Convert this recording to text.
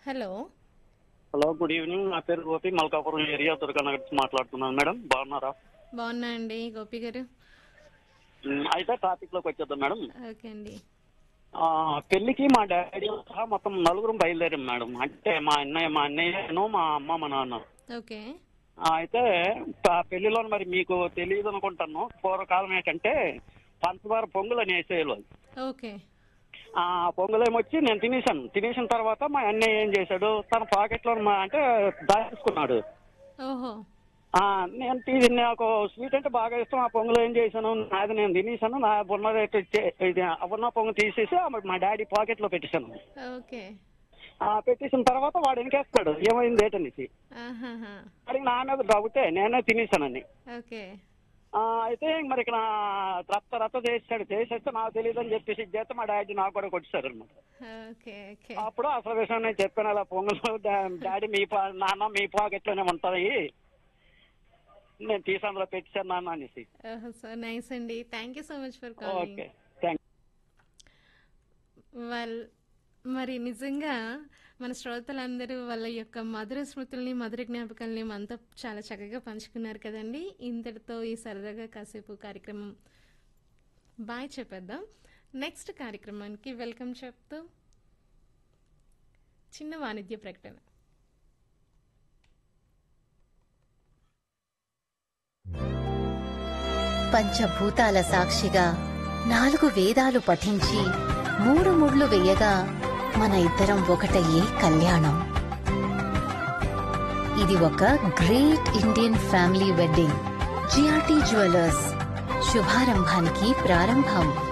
hello hello good evening నా పేరు Gopi Malkapuram area Durganagar నుంచి మాట్లాడుతున్నాను మేడం బాగున్నారా బాగున్నా అండి గోపి గారు ఉమ్, అయితే టాపిక్ లోకి వచ్చేద్దాం మేడం ఓకే అండి ఆ, పెళ్లికి మా డాడీ సహా మొత్తం నలుగురం బయలుదేరాం మేడం అంటే మా అన్నయ్య మా అన్నయ్యను మా అమ్మ మా నాన్న ఓకే ఆ, అయితే ఆ పెళ్లిలో మరి మీకు తెలియదు అనుకుంటాను పూర్వకాలం ఏంటంటే పంచదార పొంగులు అని వేసేయాలి ఓకే ఆ పొంగులు ఏమొచ్చి నేను తినేసాను తినేసిన తర్వాత మా అన్నయ్య ఏం చేశాడు తన పాకెట్లో మా అంటే దాచేసుకున్నాడు ఓహో ఆ, నేను టీ- నాకు స్వీట్ అంటే బాగా ఇష్టం ఆ పొంగులో ఏం చేశాను నాది నేను తినేసాను నా బున్నది అయితే ఇచ్చే- ఇది ఆ బున్న పొంగు తీసేసి ఆ మా డాడీ పాకెట్ లో పెట్టేశాను ఓకే ఆ పెట్టేసిన తర్వాత వాడు వెనకేస్తాడు ఏమైంది ఏంటనేసి ఆహాహా వాడికి నా మీద డౌటే నేనే తినేసానని ఓకే ఆ, అయితే మరి ఇక్కడ రక్త రక్త చేసాడు చేసేస్తే నాకు తెలియదు అని చెప్పేసి ఇది చేస్తే మా డాడీ నాకు కూడా కొట్టిస్తాడు అనమాట ఓకే ఓకే అప్పుడు అసలు విషయం నేను చెప్పాను అలా పొంగులు డా- డాడీ మీ పా నాన్న మీ పాకెట్ లోనే ఉంటాయి నేను తీసి అందులో పెట్టాను నాన్న అనేసి ఓహో సో నైస్ అండి thank you so much for calling okay thank well మరి నిజంగా మన శ్రోతలందరూ వాళ్ళ యొక్క మధుర స్మృతుల్ని మధుర జ్ఞాపకాలని మనతో చాలా చక్కగా పంచుకున్నారు కదండి ఇంతటితో ఈ సరదాగా కాసేపు కార్యక్రమం బాయ్ చెప్పేద్దాం నెక్స్ట్ కార్యక్రమానికి వెల్కమ్ చెప్తూ చిన్న వాణిజ్య ప్రకటన పంచభూతాల సాక్షిగా నాలుగు వేదాలు పఠించి మూడు ముళ్ళు వేయగా మన ఇద్దరం ఒకటయ్యే కళ్యాణం ఇది ఒక great Indian family wedding GRT jewellers శుభారంభానికి ప్రారంభం